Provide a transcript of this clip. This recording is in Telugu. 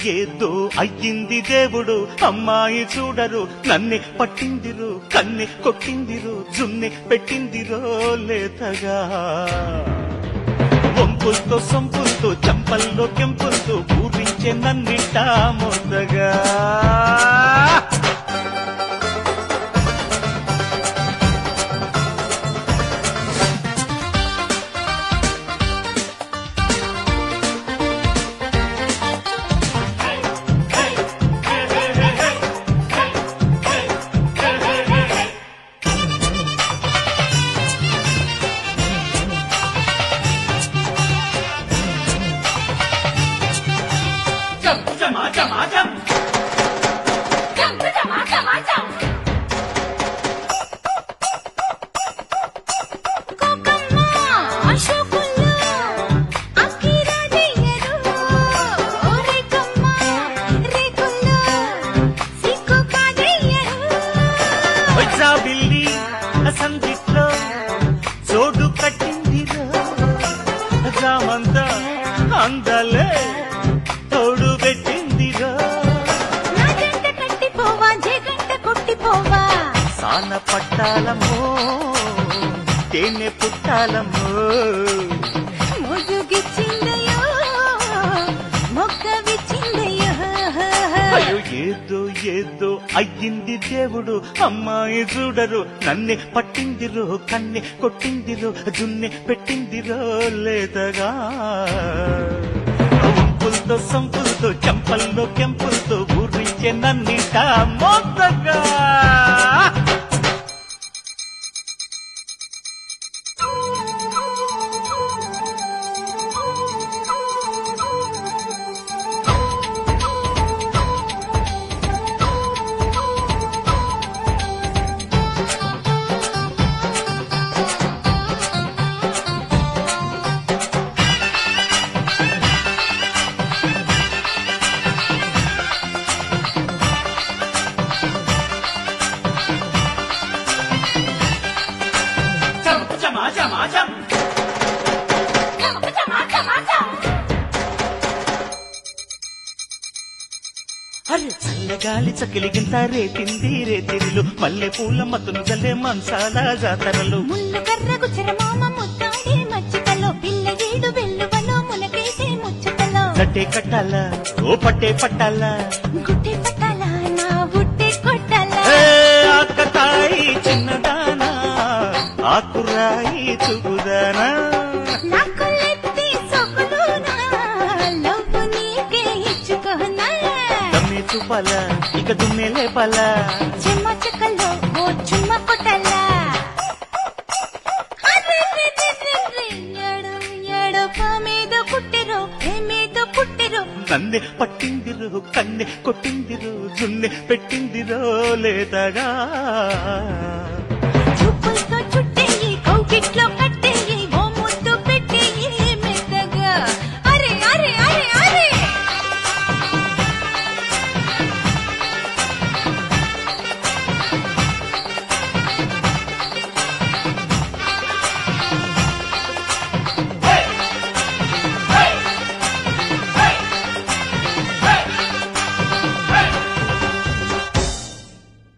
ఏదో అయ్యింది దేవుడు అమ్మాయి చూడరు నన్నే పట్టిందిరు కన్నె కొట్టిందిరు జున్నె పెట్టిందిరో లేతగా వంపులతో సొంపులతో చంపల్లో కెంపులతో పూరించే నన్నిట మొదగా కోకమ్మ అశోకుల్లో అక్కిరాజయ్యరు రేకమ్మ రేకుల్లో సిక్కు కాజయ్యరు వచ్చా బిల్లి సందిట్లో చోటు కట్టిందిరా జామంతా అందలే తోడు పెట్టిందిరా నా జంట కట్టిపోవా జగంట కొట్టిపోవా సాన పట్టాలమ్మో తేనె పుట్టాలమ్మో ముజుగిచ్చిందయ్యో మొక్క విచ్చిందయ్యో అయ్యో ఏదో ఏదో అయ్యింది దేవుడు అమ్మాయి చూడరు నన్నే పట్టిందిరో కన్నె కొట్టిందిరో జున్నె పెట్టిందిరో లేదగా వంపులతో సంపులతో చెంపల్లో కెంపులతో ఊరించే నన్నిట మోతగా అరే చల్లగాలి చకిలిగింత రేతింది రేతిరిలు మల్లె పూల మతును జల్లే మంచాల జాతరలు ముళ్ళు కర్రకు చిరమామ ముద్దాడే మచ్చికలో పిల్ల ఏడు వెల్లువలో మునకేసే ముచ్చటలో చట్టే కట్టాల ఓ పట్టే పట్టాల గుట్టే పట్టాల నా బుట్టే కొట్టాల ఏ ఆకతాయి చిన్నదానా ఆకురాయి చూపుదానా నాకు లెత్తి సొగులునా లవ్వు నీకే ఇచ్చుకోనా దమ్మే చూపాల ఇక దుమ్మే లేపాల చెమ్మ చెక్కల్లో ఓ చుమ్మ కొట్టాల అర్రెర్రెర్రెర్రె, ఏడు ఏడోప మీద పుట్టిరో ఏ మీద పుట్టిరో నన్నే పట్టిందిరు కన్నె కొట్టిందిరు జున్నె పెట్టిందిరో లేదగా చూపులతో చుట్టే ఈ కౌగిట్లో